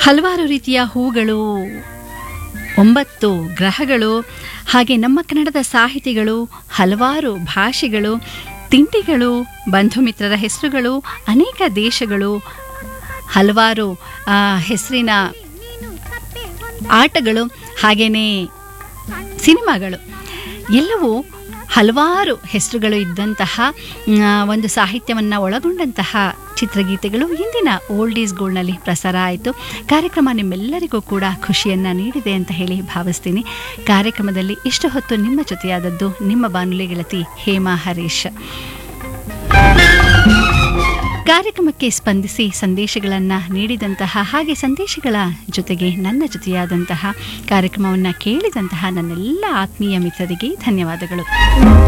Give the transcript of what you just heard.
ಹಲವಾರು ರೀತಿಯ ಹೂಗಳು ಒಂಬತ್ತು ಗ್ರಹಗಳು ಹಾಗೆ ನಮ್ಮ ಕನ್ನಡದ ಸಾಹಿತಿಗಳು ಹಲವಾರು ಭಾಷೆಗಳು ತಿಂಡಿಗಳು ಬಂಧು ಮಿತ್ರರ ಹೆಸರುಗಳು ಅನೇಕ ದೇಶಗಳು ಹಲವಾರು ಆ, ಹೆಸರಿನ ಆಟಗಳು ಹಾಗೆಯೇ ಸಿನಿಮಾಗಳು ಎಲ್ಲವೂ ಹಲವಾರು ಹೆಸರುಗಳು ಇದ್ದಂತಹ ಆ, ಒಂದು ಸಾಹಿತ್ಯವನ್ನು ಒಳಗೊಂಡಂತಹ ಚಿತ್ರಗೀತೆಗಳು ಇಂದಿನ ಓಲ್ಡ್ ಈಸ್ ಗೋಲ್ಡ್ನಲ್ಲಿ ಪ್ರಸಾರ ಆಯಿತು ಕಾರ್ಯಕ್ರಮ ನಿಮ್ಮೆಲ್ಲರಿಗೂ ಕೂಡ ಖುಷಿಯನ್ನು ನೀಡಿದೆ ಅಂತ ಹೇಳಿ ಭಾವಿಸ್ತೀನಿ ಕಾರ್ಯಕ್ರಮದಲ್ಲಿ ಇಷ್ಟು ಹೊತ್ತು ನಿಮ್ಮ ಜೊತೆಯಾದದ್ದು ನಿಮ್ಮ ಬಾನುಲಿ ಗೆಳತಿ ಹೇಮಾ ಹರೀಶ್ ಕಾರ್ಯಕ್ರಮಕ್ಕೆ ಸ್ಪಂದಿಸಿ ಸಂದೇಶಗಳನ್ನು ನೀಡಿದಂತಹ ಹಾಗೆ ಸಂದೇಶಗಳ ಜೊತೆಗೆ ನನ್ನ ಜೊತೆಯಾದಂತಹ ಕಾರ್ಯಕ್ರಮವನ್ನು ಕೇಳಿದಂತಹ ನನ್ನೆಲ್ಲ ಆತ್ಮೀಯ ಮಿತ್ರರಿಗೆ ಧನ್ಯವಾದಗಳು